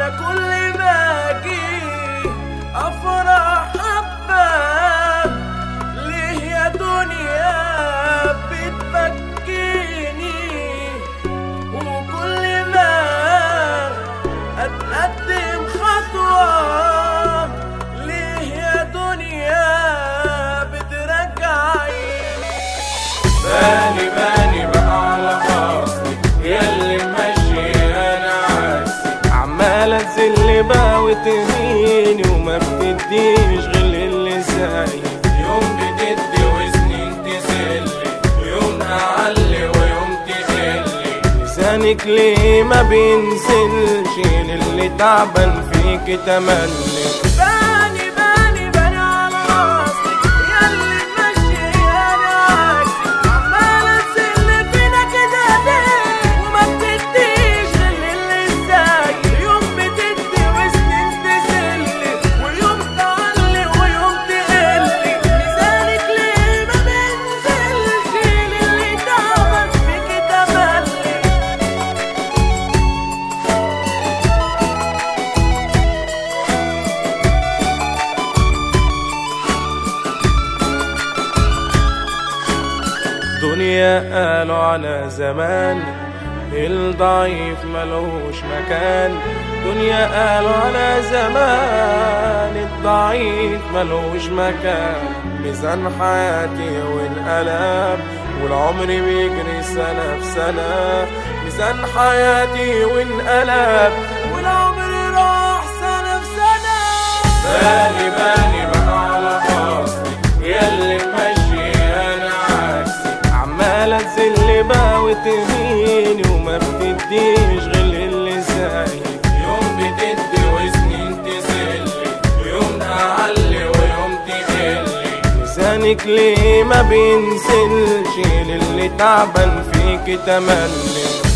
كل ما اجي افرح حبه ليه يا دنيا بتبكيني وكل ما اتقدم خطوه ليه يا دنيا بترجعيني بالي بالي بقى على خاصي ياللي ماشي انا عكسي عمالة تزل بقى وتهيني وما بتديش غير اللي زي يوم بتدي وسنين تسلي ويوم اعلي ويوم تقلي لسانك ليه ما بينزلش للي تعبان فيك تملي باني باني باني على راسي ياللي ماشي انا عكسي عمالة تزل فينا كده ليه وما بتديش غير اللي زي يوم بتدي وسنين تسلي ويوم تعلي ويوم تقلي لسانك ليه ما بينزلش للي تعبان فيك تملي دنيا قالوا على زمان الضعيف ملوش مكان دنيا قالوا على زمان الضعيف ملوش مكان ميزان حياتي والألام والعمر بيجري سنة في سنة ميزان حياتي والألام والعمر راح سنة في سنة بالي بالي بقى على خاصي ياللي ماشي انا عكسي عمالة تزل بقى وتهيني وما بتديش غير اللي زي يوم بتدي وسنين تسلي ويوم اعلي ويوم تقلي لسانك ليه ما بينزلش للي تعبان فيك تملي